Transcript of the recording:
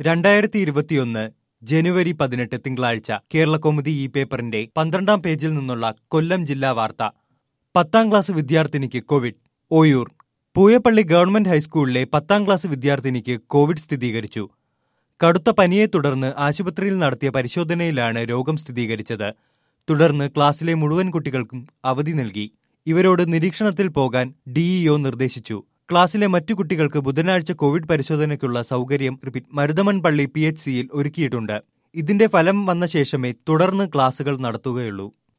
രണ്ടായിരത്തി ഇരുപത്തിയൊന്ന് ജനുവരി പതിനെട്ട് തിങ്കളാഴ്ച കേരള കൗമുദി ഈ പേപ്പറിന്റെ പന്ത്രണ്ടാം പേജിൽ നിന്നുള്ള കൊല്ലം ജില്ലാ വാർത്ത പത്താം ക്ലാസ് വിദ്യാർത്ഥിനിക്ക് കോവിഡ് ഓയൂർ പൂയപ്പള്ളി ഗവൺമെന്റ് ഹൈസ്കൂളിലെ പത്താം ക്ലാസ് വിദ്യാർത്ഥിനിക്ക് കോവിഡ് സ്ഥിരീകരിച്ചു കടുത്ത പനിയെ തുടർന്ന് ആശുപത്രിയിൽ നടത്തിയ പരിശോധനയിലാണ് രോഗം സ്ഥിരീകരിച്ചത് തുടർന്ന് ക്ലാസ്സിലെ മുഴുവൻ കുട്ടികൾക്കും അവധി നൽകി ഇവരോട് നിരീക്ഷണത്തിൽ പോകാൻ ഡിഇഒ നിർദ്ദേശിച്ചു ക്ലാസ്സിലെ മറ്റു കുട്ടികൾക്ക് ബുധനാഴ്ച കോവിഡ് പരിശോധനയ്ക്കുള്ള സൗകര്യം റിപ്പീറ്റ് മരുതമൺ പള്ളി പി എച്ച് സിയിൽ ഒരുക്കിയിട്ടുണ്ട് ഇതിന്റെ ഫലം വന്ന ശേഷമേ തുടർന്ന് ക്ലാസുകൾ നടത്തുകയുള്ളൂ